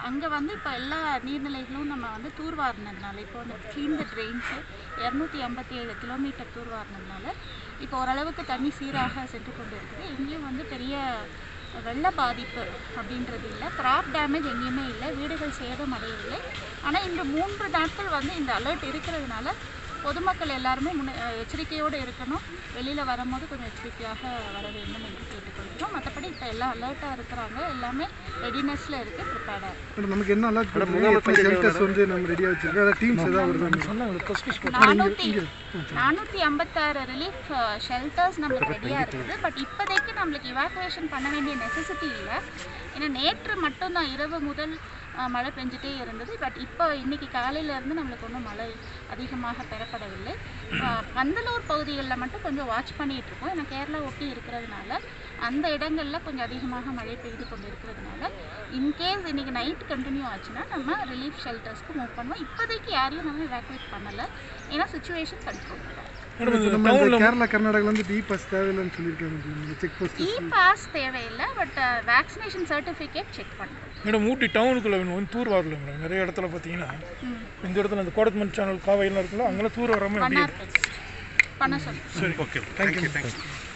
அங்கே வந்து இப்போ எல்லா நீர்நிலைகளும் நம்ம வந்து தூர்வாரினதுனால இப்போ வந்து க்ளீன் த ட்ரெயின்ஸு இரநூத்தி ஐம்பத்தி ஏழு கிலோமீட்டர் தூர்வாரினதுனால இப்போ ஓரளவுக்கு தண்ணி சீராக சென்று கொண்டு இருக்குது எங்கேயும் வந்து பெரிய வெள்ள பாதிப்பு அப்படின்றது இல்லை கிராப் டேமேஜ் எங்கேயுமே இல்லை வீடுகள் சேதம் அடையவில்லை ஆனால் இந்த மூன்று நாட்கள் வந்து இந்த அலர்ட் இருக்கிறதுனால பொதுமக்கள் எல்லாருமே முன்ன எச்சரிக்கையோடு இருக்கணும் வெளியில் வரும்போது கொஞ்சம் எச்சரிக்கையாக வர வேண்டும் என்று கேட்டுக்கொள்கிறோம் மற்றபடி இப்போ எல்லாம் அலர்ட்டாக இருக்கிறாங்க எல்லாமே ரெடினஸில் இருக்குது ப்ரிப்பேர்டாக இருக்குது மேடம் நமக்கு என்ன அலர்ட் பண்ணுறோம் எத்தனை ஷெல்டர்ஸ் வந்து நம்ம ரெடியாக வச்சிருக்கோம் அதாவது டீம்ஸ் ஏதாவது வருது நானூற்றி நானூற்றி ஐம்பத்தாறு ரிலீஃப் ஷெல்டர்ஸ் நம்மளுக்கு ரெடியாக இருக்குது பட் இப்போதைக்கு நம்மளுக்கு இவாக்குவேஷன் பண்ண வேண்டிய நெசசிட்டி இல்லை ஏன்னா நேற்று மட்டும்தான் இரவு முதல் அஹ், மழை பெஞ்சிட்டே இருந்தது பட் இப்போ இன்னைக்கு காலையில இருந்து நம்மளுக்கு ஒன்றும் மழை அதிகமாக பெறப்படவில்லை அஹ், பந்தலூர் பகுதிகளில் மட்டும் கொஞ்சம் வாட்ச் பண்ணிட்டு இருக்கோம் ஏன்னா கேரளா ஒட்டி இருக்கிறதுனால அந்த இடங்களில் கொஞ்சம் அதிகமாக மழை பெய்து கொண்டு இருக்கிறதுனால இன்கேஸ் இன்னைக்கு நைட் கண்டினியூ ஆச்சுன்னா நம்ம ரிலீஃப் ஷெல்டர்ஸ்க்கு மூவ் பண்ணுவோம் இப்போதைக்கு யாரையும் நம்ம எவாக்குவேட் பண்ணலை ஏன்னா சுச்சுவேஷன் கண்ட்ரோல் நம்ம இந்த கேரளா கர்நாடகால வந்து இ பாஸ் தேவையில்லைன்னு சொல்லியிருக்காங்க செக் போஸ்ட் இ பாஸ் தேவையில்லை பட் வேக்சினேஷன் சர்டிஃபிகேட் செக் பண்ணுறோம் மேடம் ஊட்டி டவுனுக்குள்ளே வந்து தூர் வரல மேடம் நிறைய இடத்துல பார்த்தீங்கன்னா ம் இந்த இடத்துல அந்த கோடத்மன் சேனல் காவையெல்லாம் இருக்குல்ல அங்கெல்லாம் தூர் வராமல் எப்படி பண்ண பண்ண சொல்லு சரி தேங்க்யூ தேங்க்யூ